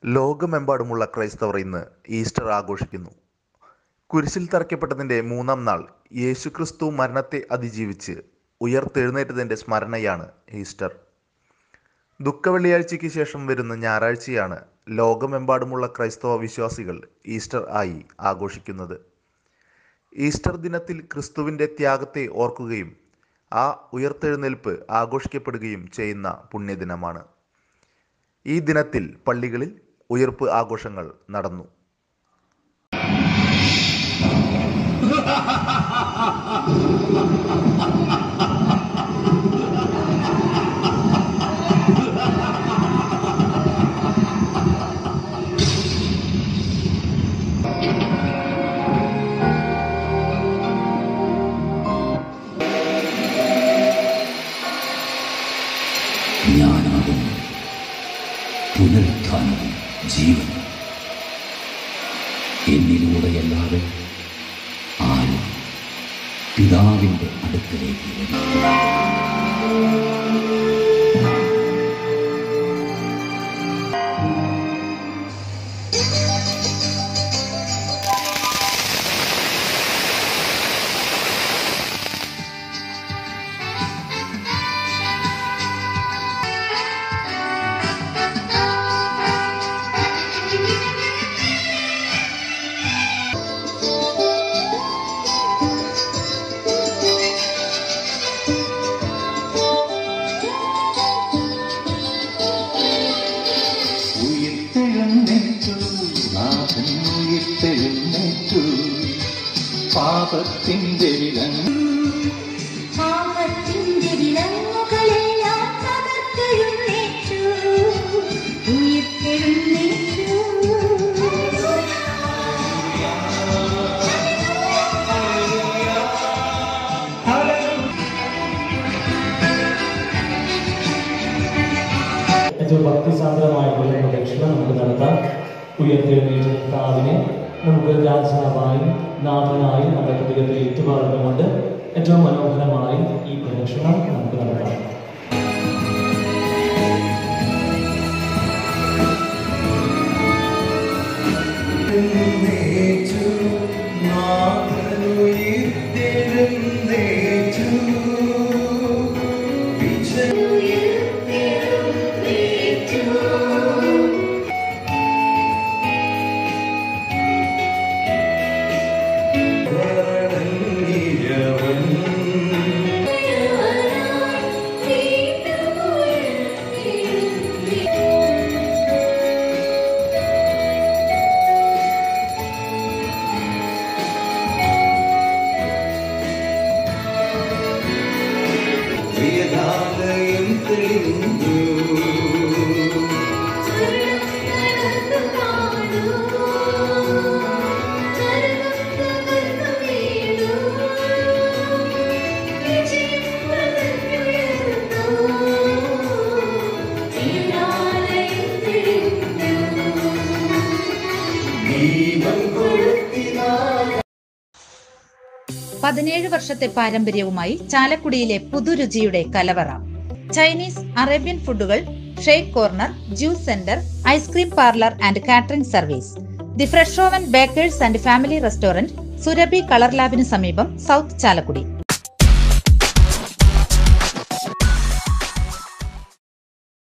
ലോകമെമ്പാടുമുള്ള ക്രൈസ്തവർ ഇന്ന് ഈസ്റ്റർ ആഘോഷിക്കുന്നു കുരിശിൽ തറയ്ക്കപ്പെട്ടതിൻ്റെ മൂന്നാം നാൾ യേശുക്രിസ്തു മരണത്തെ അതിജീവിച്ച് ഉയർത്തെഴുന്നേറ്റതിൻ്റെ സ്മരണയാണ് ഈസ്റ്റർ ദുഃഖവെള്ളിയാഴ്ചയ്ക്ക് ശേഷം വരുന്ന ഞായറാഴ്ചയാണ് ലോകമെമ്പാടുമുള്ള ക്രൈസ്തവ വിശ്വാസികൾ ഈസ്റ്റർ ആയി ആഘോഷിക്കുന്നത് ഈസ്റ്റർ ദിനത്തിൽ ക്രിസ്തുവിൻ്റെ ത്യാഗത്തെ ഓർക്കുകയും ആ ഉയർത്തെഴുന്നേൽപ്പ് ആഘോഷിക്കപ്പെടുകയും ചെയ്യുന്ന പുണ്യദിനമാണ് ഈ ദിനത്തിൽ പള്ളികളിൽ ഉയർപ്പ് ആഘോഷങ്ങൾ നടന്നു ഞാനാകുന്നു പുനരുത്ഥാനവും ജീവനും എന്നിലൂടെയല്ലാതെ ആരും പിതാവിൻ്റെ അടുക്കലേക്ക് വരും ഉയർത്തെഴുന്നേറ്റു നാഥൻ ഉയർത്തെഴുന്നേറ്റു പാപത്തിന്റെ വിലങ്ങ് പാപത്തിന്റെ വിലങ്ങുകളെല്ലാം തകർത്തെഴുന്നേറ്റു ഉയർത്തെഴുന്നേറ്റു ഏറ്റവും ഭക്തിസാന്ദ്രമായിട്ടുള്ള പ്രദക്ഷിണ നമുക്ക് നടത്താം ഉയർത്തെഴുന്നേറ്റ കർത്താവിനെ നമുക്ക് രാജാവായും നാഥനായും നമ്മുടെ ഹൃദയത്തിൽ ഏറ്റുപാടുന്നുകൊണ്ട് ഏറ്റവും മനോഹരമായി ഈ പ്രദക്ഷിണം നമുക്ക് നടത്താം എഴുന്നേറ്റു നാഥൻ ഉയർത്തെഴുന്നേറ്റു വിജയ ഉയർത്തെഴുന്നേറ്റു വണങ്ങിയവൻ വീണ്ടും ഉയർത്തെഴുന്നേറ്റു വേദാലയം തെളിഞ്ഞു ദീപം കൊളുത്തിനാൾ പതിനേഴ് വർഷത്തെ പാരമ്പര്യവുമായി ചാലക്കുടിയിലെ പുതുരുചിയുടെ കലവറ ചൈനീസ് അറേബ്യൻ ഫുഡുകൾ shake corner juice centre ice cream parlour and catering service the fresh oven bakers and family restaurant Surabhi colour ലാബിന് സമീപം സൗത്ത് ചാലക്കുടി